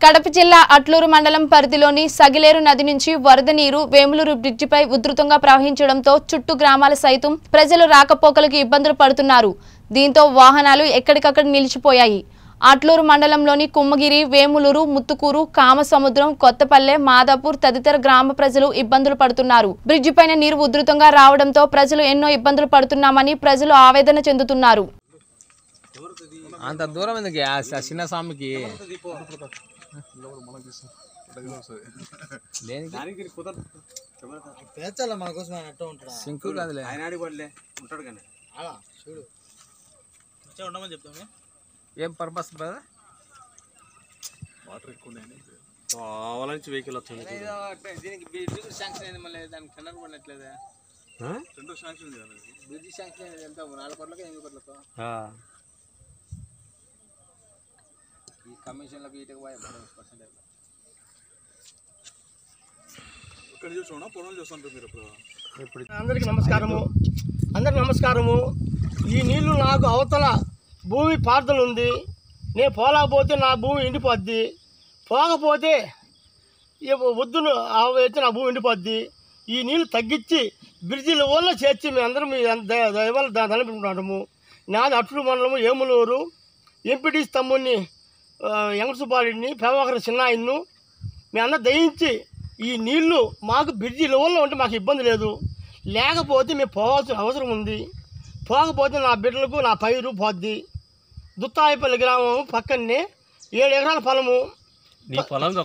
కడప జిల్లా అట్లూరు మండలం పరిధిలోని సగిలేరు నది నుంచి వరద నీరు వేములూరు బ్రిడ్జిపై ఉధృతంగా ప్రవహించడంతో చుట్టూ గ్రామాల సైతం ప్రజలు రాకపోకలకు ఇబ్బందులు పడుతున్నారు దీంతో వాహనాలు ఎక్కడికక్కడ నిలిచిపోయాయి అట్లూరు మండలంలోని కుమ్మగిరి వేములూరు ముత్తుకూరు కామసముద్రం కొత్తపల్లె మాదాపూర్ తదితర గ్రామ ప్రజలు ఇబ్బందులు పడుతున్నారు బ్రిడ్జి పైన నీరు ఉధృతంగా రావడంతో ప్రజలు ఎన్నో ఇబ్బందులు పడుతున్నామని ప్రజలు ఆవేదన చెందుతున్నారు అంత దూరం ఎందుకు ఆ స- చిన్న స్వామికి దేనికి పేర్చాల మన కోసం ఆయన అట్ట ఉంటాడా సింకు కాదులే ఆయన ఆడి పడలే ఉంటాడు కానీ అలా చూడు ఉండమని చెప్తాము ఏం పర్పస్ బ్రదర్ కావాలని వెహికల్ వస్తుంది దీనికి బ్రిడ్జ్ శాంక్షన్ అయింది మళ్ళీ దానికి టెండర్ పడట్లేదే బ్రిడ్జ్ శాంక్షన్ అయింది ఎంత నాలుగు కోట్లకి ఎనిమిది కోట్లతో ఈ కమిషన్లకు ఇటుకు పోయి పర్సెంటేజ్ అందరికీ నమస్కారము అందరికి నమస్కారము ఈ నీళ్లు నాకు అవతల భూమి పారుదల ఉంది నేను పోలేకపోతే నా భూమి ఎండిపోద్ది పోకపోతే ఇక వద్దును అయితే నా భూమి ఎండిపోద్ది ఈ నీళ్లు తగ్గించి బ్రిడ్జిల వల్ల చేర్చి మేము అందరం మీ ద- దయవల్ల దా- దండపెట్టుకుంటాము నాది అట్లు మండలము ఏములూరు ఎంపీటీస్ తమ్ముడిని ఎంగసుబాడిని ప్రభాకర్ చిన్నాయన్ను మీ అన్న దయించి ఈ నీళ్లు మాకు బ్రిడ్జి లెవెల్లో ఉంటే మాకు ఇబ్బంది లేదు లేకపోతే మేము పోవాల్సిన అవసరం ఉంది పోకపోతే నా బిడ్డలకు నా పైరు పోద్ది దుత్తాయిపల్లి గ్రామం పక్కనే ఏడు ఎకరాల పొలము నీ పొలం